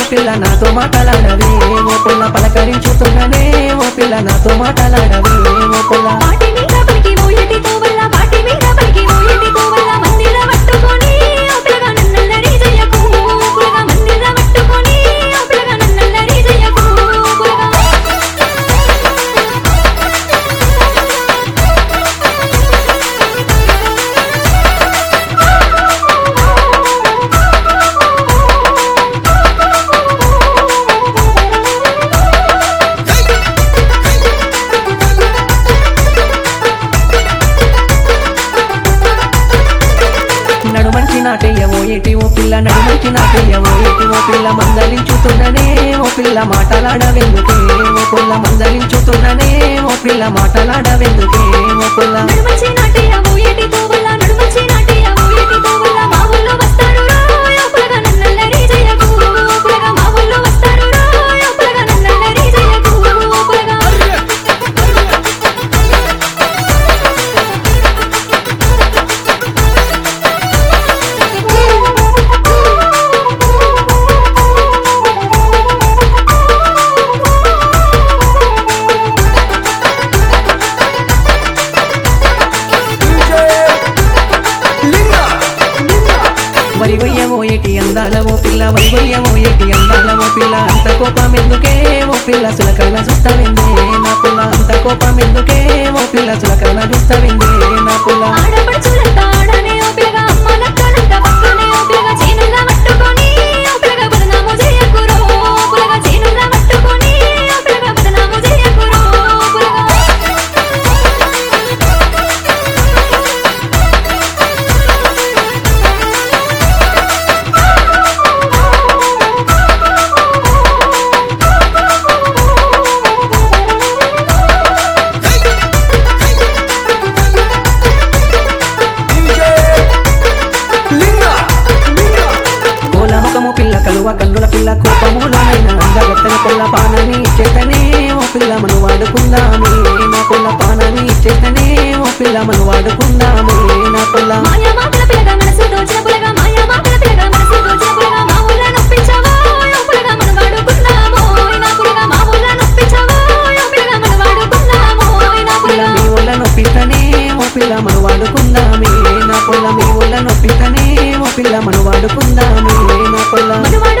పిల్ల నాతో మాటలాడవే ఓ పిల్ల పలకరించుతున్ననే ఓ పిల్ల నాతో మాటలాడవే ఓ పిల్ల పాటి మీద పలికి మోయటి తోవల్ల పాటి మీద పలికి మోయటి తోవల్ల మందిర పట్టుకొని ఓ పిల్లగా నన్నల్లరి జయకు పులగా మందిర పట్టుకొని ఓ పిల్లగా నన్నల్లరి జయకు పులగా నడుమంచి నాటయ్యవో ఏటి ఓ పిల్ల నడుమంచి నాటయ్యవో ఏటి ఓ పిల్ల మందలించుతున్ననే ఓ పిల్ల మాటలాడవెందుకే ఓ పిల్ల మందలించుతున్ననే ఓ పిల్ల మాటలాడవెందుకే ఓ పిల్ల నడుమచ్చి నాటయ్య మోయటి తోవల్ల నడుమచ్చి నాటయ్య మోయటి తోవల్ల మా ఊళ్ళో వస్తారు రోయ్ ఓ పులగా నన్నల్లరి జయకు పులగా మా ఊళ్ళో వస్తారు రోయ్ ఓ పులగా నన్నల్లరి జయకు పులగా వరి వయ్యవో ఏటి అందాల ఓ పిల్ల వరి వయ్యవో ఏటి అందాల ఓ పిల్ల అంత కోపం ఎందుకే ఓ పిల్ల సులకన చూస్తావిందే నా పిల్ల అంత కోపం ఎందుకే ఓ పిల్ల సులకన చూస్తావిందే నా పిల్ల ఆడపడుచులంతా ఆడనే ఓ పిల్లగా అమ్మలక్కలంతా పక్కనే ఓ పిల్లగా చేనుల్లా పట్టుకొని ఓ పిల్లగా బదనాము చేయకురో పులగా చేనుల్లా పట్టుకొని ఓ పిల్లగా బదనాము చేయకురో పులగా కోలముఖము పిల్ల కలువ కన్నుల పిల్ల కోపములోనైన అందగత్తెన పిల్ల పానని చేతనే ఓ పిల్ల మను వాడుకుందామే నా పిల్ల పానని చేతనే ఓ పిల్ల మను వాడుకుందామే నా పిల్ల మాయా మాటల పిల్లగా మనసు దోచిన పులగా మాయా మాటల పిల్లగా మనసు దోచిన పులగా మా ఊళ్ళో నొప్పించావో ఓ పులగా మనం వాడుకుందామో నా పులగా మా ఊళ్ళో నొప్పించావో ఓ పిల్లగా మనం వాడుకుందామో నా పిల్ల పులగా మీ ఊళ్ళ నొప్పితనే ఓ పిల్ల మను వాడుకుందామే నా పిల్ల మీ ఊళ్ళ నొప్పితనే ఓ పిల్ల మను వాడుకుందామే నా పిల్ల మనవాడు